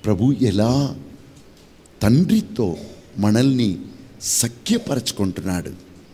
ప్రభు ఎలా తండ్రితో మనల్ని సఖ్యపరచుకుంటున్నాడు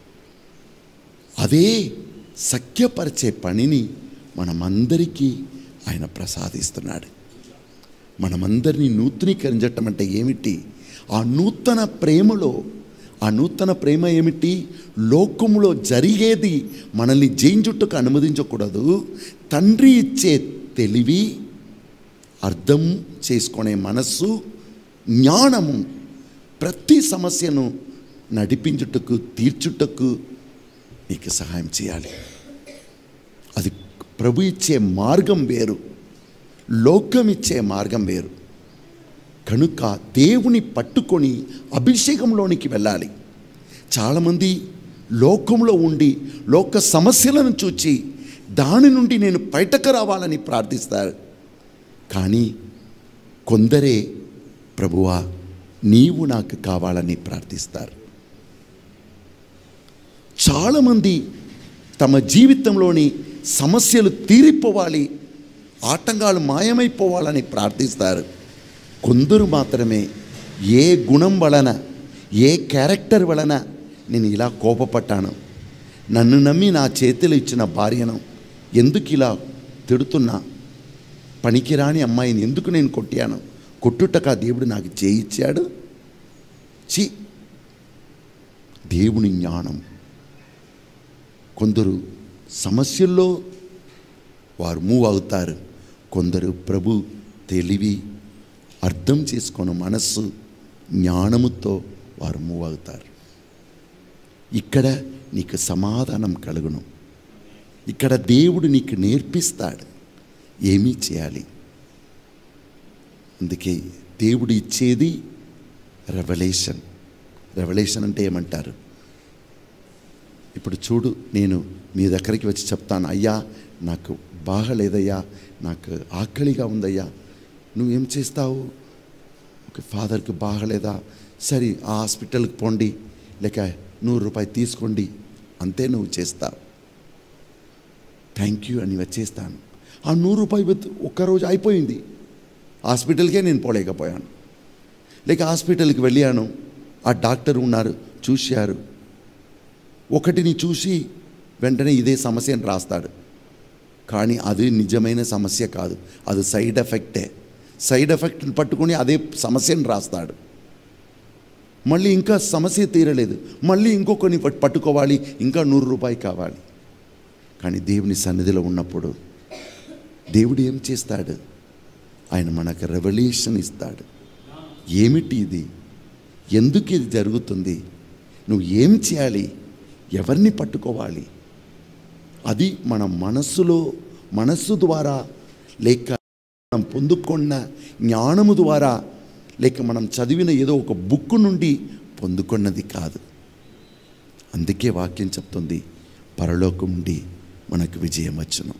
అదే సఖ్యపరిచే పనిని మనమందరికీ ఆయన ప్రసాదిస్తున్నాడు మనమందరినీ నూతనీకరించటం అంటే ఏమిటి ఆ నూతన ప్రేమలో ఆ నూతన ప్రేమ ఏమిటి లోకములో జరిగేది మనల్ని జయించుటకు అనుమతించకూడదు తండ్రి ఇచ్చే తెలివి అర్థం చేసుకునే మనస్సు జ్ఞానము ప్రతి సమస్యను నడిపించుటకు తీర్చుటకు నీకు సహాయం చేయాలి అది ప్రభు ఇచ్చే మార్గం వేరు లోకం ఇచ్చే మార్గం వేరు కనుక దేవుని పట్టుకొని అభిషేకంలోనికి వెళ్ళాలి చాలామంది లోకంలో ఉండి లోక సమస్యలను చూచి దాని నుండి నేను బయటకు రావాలని ప్రార్థిస్తారు కానీ కొందరే ప్రభువా నీవు నాకు కావాలని ప్రార్థిస్తారు చాలామంది తమ జీవితంలోని సమస్యలు తీరిపోవాలి ఆటంకాలు మాయమైపోవాలని ప్రార్థిస్తారు కొందరు మాత్రమే ఏ గుణం వలన ఏ క్యారెక్టర్ వలన నేను ఇలా కోపపట్టాను నన్ను నమ్మి నా చేతిలో ఇచ్చిన భార్యను ఎందుకు ఇలా తిడుతున్నా పనికిరాని అమ్మాయిని ఎందుకు నేను కొట్టాను కొట్టుటక దేవుడు నాకు చేయిచ్చాడు చి దేవుని జ్ఞానం కొందరు సమస్యల్లో వారు మూవ్ అవుతారు కొందరు ప్రభు తెలివి అర్థం చేసుకున్న మనస్సు జ్ఞానముతో వారు మూవ్ అవుతారు ఇక్కడ నీకు సమాధానం కలుగును ఇక్కడ దేవుడు నీకు నేర్పిస్తాడు ఏమీ చేయాలి అందుకే దేవుడు ఇచ్చేది రెవల్యూషన్ రెవల్యూషన్ అంటే ఏమంటారు ఇప్పుడు చూడు నేను మీ దగ్గరికి వచ్చి చెప్తాను అయ్యా నాకు బాగలేదయ్యా నాకు ఆకలిగా ఉందయ్యా నువ్వేం చేస్తావు ఒక ఫాదర్కి బాగలేదా సరే ఆ హాస్పిటల్కి పోండి లేక నూరు రూపాయలు తీసుకోండి అంతే నువ్వు చేస్తావు థ్యాంక్ యూ అని వచ్చేస్తాను ఆ నూరు రూపాయలు విత్ ఒక్కరోజు అయిపోయింది హాస్పిటల్కే నేను పోలేకపోయాను లేక హాస్పిటల్కి వెళ్ళాను ఆ డాక్టర్ ఉన్నారు చూశారు ఒకటిని చూసి వెంటనే ఇదే సమస్యని రాస్తాడు కానీ అది నిజమైన సమస్య కాదు అది సైడ్ ఎఫెక్టే సైడ్ ఎఫెక్ట్ని పట్టుకొని అదే సమస్యను రాస్తాడు మళ్ళీ ఇంకా సమస్య తీరలేదు మళ్ళీ ఇంకొకరిని పట్- పట్టుకోవాలి ఇంకా నూరు రూపాయి కావాలి కానీ దేవుని సన్నిధిలో ఉన్నప్పుడు దేవుడు ఏం చేస్తాడు ఆయన మనకు రెవల్యూషన్ ఇస్తాడు ఏమిటి ఇది ఎందుకు ఇది జరుగుతుంది నువ్వు ఏం చేయాలి ఎవరిని పట్టుకోవాలి అది మన మనస్సులో మనస్సు ద్వారా లేక మనం పొందుకున్న జ్ఞానము ద్వారా లేక మనం చదివిన ఏదో ఒక బుక్ నుండి పొందుకున్నది కాదు అందుకే వాక్యం చెప్తుంది పరలోకం నుండి మనకు విజయం వచ్చును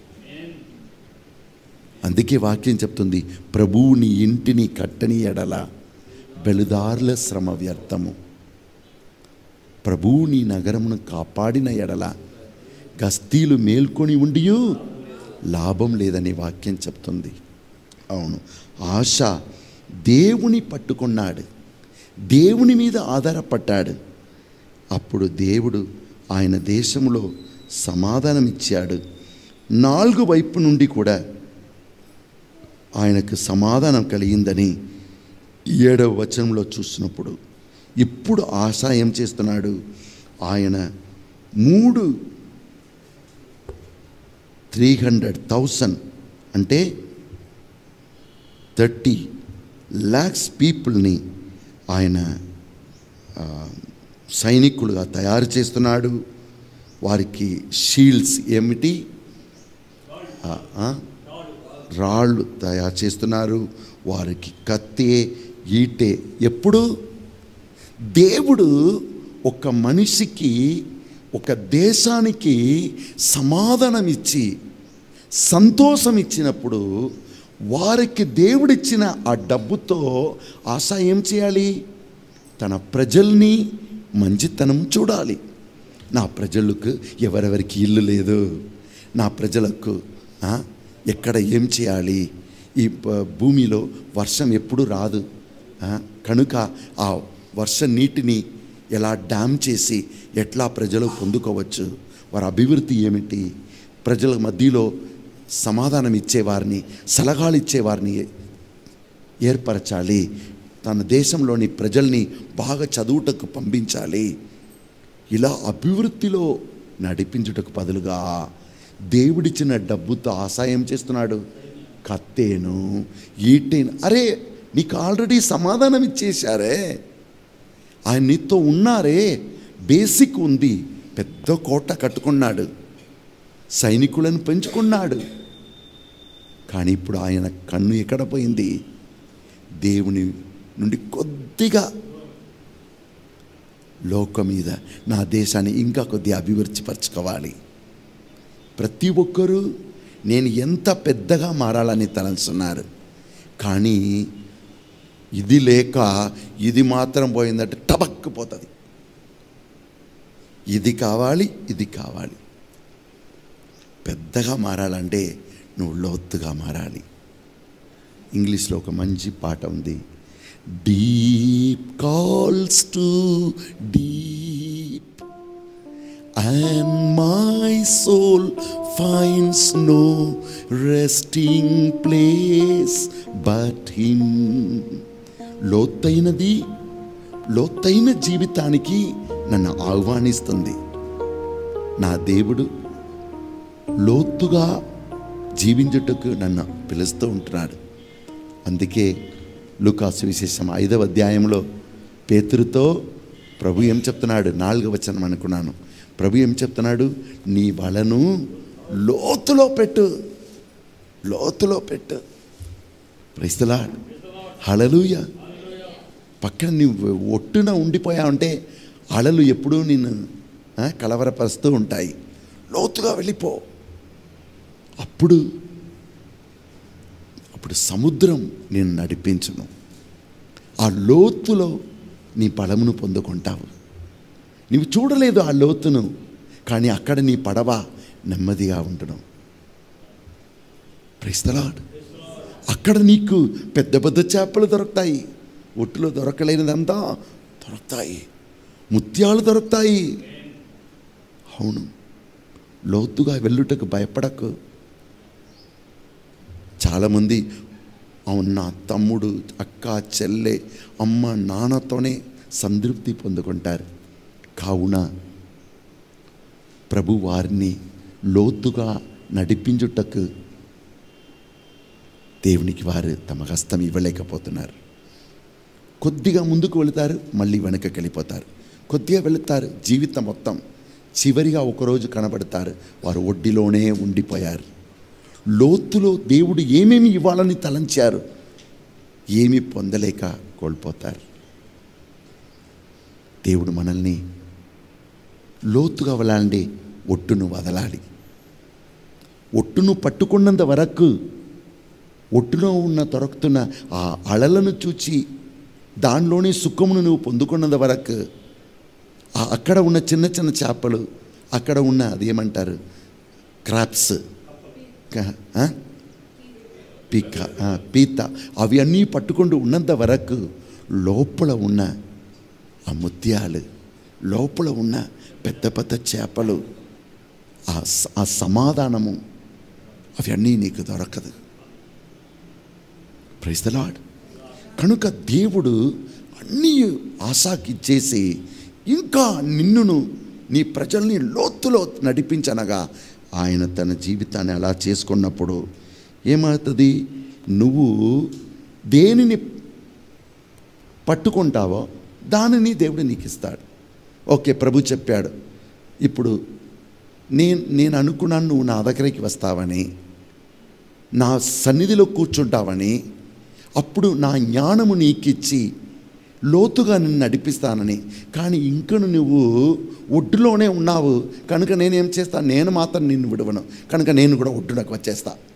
అందుకే వాక్యం చెప్తుంది ప్రభువు నీ ఇంటిని కట్టని ఎడల బెలుదార్ల శ్రమ వ్యర్థము ప్రభువు నీ నగరమును కాపాడిన ఎడల గస్తీలు మేల్కొని ఉండియు లాభం లేదని వాక్యం చెప్తుంది అవును ఆశ దేవుని పట్టుకున్నాడు దేవుని మీద ఆధారపడ్డాడు అప్పుడు దేవుడు ఆయన దేశంలో సమాధానం ఇచ్చాడు నాలుగు వైపు నుండి కూడా ఆయనకు సమాధానం కలిగిందని ఏడవ వచనంలో చూసినప్పుడు ఇప్పుడు ఆశ ఏం చేస్తున్నాడు ఆయన మూడు త్రీ హండ్రెడ్ థౌసండ్ అంటే థర్టీ ల్యాక్స్ పీపుల్ని ఆయన ఆ, సైనికులుగా తయారు చేస్తున్నాడు వారికి షీల్డ్స్ ఏమిటి ఆ, ఆ? రాళ్ళు తయారు చేస్తున్నారు వారికి కత్తే ఈటే ఎప్పుడు దేవుడు ఒక మనిషికి ఒక దేశానికి సమాధానం ఇచ్చి సంతోషం ఇచ్చినప్పుడు వారికి దేవుడిచ్చిన ఆ డబ్బుతో ఆశ ఏం చేయాలి తన ప్రజల్ని మంచితనం చూడాలి నా ప్రజలకు ఎవరెవరికి ఇల్లు లేదు నా ప్రజలకు ఆ, ఎక్కడ ఏం చేయాలి ఈ ప- భూమిలో వర్షం ఎప్పుడు రాదు ఆ, కనుక ఆ వర్ష నీటిని ఎలా డ్యామ్ చేసి ఎట్లా ప్రజలు పొందుకోవచ్చు వారి అభివృద్ధి ఏమిటి ప్రజల మధ్యలో సమాధానం ఇచ్చేవారిని సలహాలు ఇచ్చేవారిని ఏర్పరచాలి తన దేశంలోని ప్రజల్ని బాగా చదువుటకు పంపించాలి ఇలా అభివృద్ధిలో నడిపించుటకు బదులుగా దేవుడిచ్చిన డబ్బుతో ఆసాయం చేస్తున్నాడు కత్తేను ఈటేను అరే నీకు ఆల్రెడీ సమాధానం ఇచ్చేశారే ఆయన నీతో ఉన్నారే బేసిక్ ఉంది పెద్ద కోట కట్టుకున్నాడు సైనికులను పెంచుకున్నాడు కానీ ఇప్పుడు ఆయన కన్ను ఎక్కడ పోయింది దేవుని నుండి కొద్దిగా లోకం మీద నా దేశాన్ని ఇంకా కొద్దిగా అభివృద్ధిపరచుకోవాలి ప్రతి ఒక్కరూ నేను ఎంత పెద్దగా మారాలని తలంచున్నారు కానీ ఇది లేక ఇది మాత్రం పోయిందంటే టబక్కుపోతుంది ఇది కావాలి ఇది కావాలి పెద్దగా మారాలంటే నువ్వు లోతుగా మారాలి ఇంగ్లీష్లో ఒక మంచి పాట ఉంది deep calls to deep and my soul finds no resting place but him లోతైనది లోతైన జీవితానికి నన్ను ఆహ్వానిస్తుంది నా దేవుడు లోతుగా జీవించుటకు నన్ను పిలుస్తూ ఉంటున్నాడు అందుకే లుకాసు విశేషం ఐదవ అధ్యాయంలో పేతురుతో ప్రభు ఏం చెప్తున్నాడు నాలుగవ వచనం అనుకున్నాను ప్రభు ఏం చెప్తున్నాడు నీ వలను లోతులో పెట్టు లోతులో పెట్టు ప్రైస్తలా హళలుయ పక్కన నువ్వు ఒట్టున ఉండిపోయావంటే అలలు ఎప్పుడూ నిన్ను ఆ, కలవరపరుస్తూ ఉంటాయి లోతుగా వెళ్ళిపో అప్పుడు అప్పుడు సముద్రం నేను నడిపించును ఆ లోతులో నీ బలమును పొందుకుంటావు నీవు చూడలేదు ఆ లోతును కానీ అక్కడ నీ పడవ నెమ్మదిగా ఉంటును ప్రైస్తలాడ్ అక్కడ నీకు పెద్ద పెద్ద చేపలు దొరుకుతాయి ఒట్టులో దొరకలేనిదంతా దొరుకుతాయి ముత్యాలు దొరుకుతాయి అవును లోతుగా వెళ్ళుటకు భయపడకు చాలామంది అవును నా తమ్ముడు అక్క చెల్లె అమ్మ నాన్నతోనే సంతృప్తి పొందుకుంటారు కావున ప్రభు వారిని లోతుగా నడిపించుటకు దేవునికి వారు తమ హస్తం ఇవ్వలేకపోతున్నారు కొద్దిగా ముందుకు వెళుతారు మళ్ళీ వెనకకి వెళ్ళిపోతారు కొద్దిగా వెళుతారు జీవితం మొత్తం చివరిగా ఒకరోజు కనబడతారు వారు ఒడ్డిలోనే ఉండిపోయారు లోతులో దేవుడు ఏమేమి ఇవ్వాలని తలంచారు ఏమి పొందలేక కోల్పోతారు దేవుడు మనల్ని లోతుగా వెళ్ళాలంటే ఒట్టును వదలాలి ఒట్టును పట్టుకున్నంత వరకు ఒట్టులో ఉన్న దొరుకుతున్న ఆ అలలను చూచి దానిలోని సుఖమును నువ్వు పొందుకున్నంత వరకు ఆ అక్కడ ఉన్న చిన్న చిన్న చేపలు అక్కడ ఉన్న అదేమంటారు క్రాప్స్ క- ఆ? పీక ఆ, పీత అవి అన్నీ పట్టుకుంటూ ఉన్నంత వరకు లోపల ఉన్న ఆ ముత్యాలు లోపల ఉన్న పెద్ద పెద్ద చేపలు ఆ స- ఆ సమాధానము అవి అన్నీ నీకు దొరకదు ప్రైజ్ ద లాడ్ కనుక దేవుడు అన్నీ ఆశాకిచ్చేసి ఇంకా నిన్నును నీ ప్రజల్ని లోతులో నడిపించనగా ఆయన తన జీవితాన్ని అలా చేసుకున్నప్పుడు ఏమవుతుంది నువ్వు దేనిని పట్టుకుంటావో దానిని దేవుడు నీకు ఇస్తాడు ఓకే ప్రభు చెప్పాడు ఇప్పుడు నేను నేను అనుకున్నాను నువ్వు నా దగ్గరికి వస్తావని నా సన్నిధిలో కూర్చుంటావని అప్పుడు నా జ్ఞానము నీకిచ్చి లోతుగా నిన్ను నడిపిస్తానని కానీ ఇంకను నువ్వు ఒడ్డులోనే ఉన్నావు కనుక నేనేం చేస్తాను నేను మాత్రం నిన్ను విడవను కనుక నేను కూడా ఒడ్డునకు వచ్చేస్తా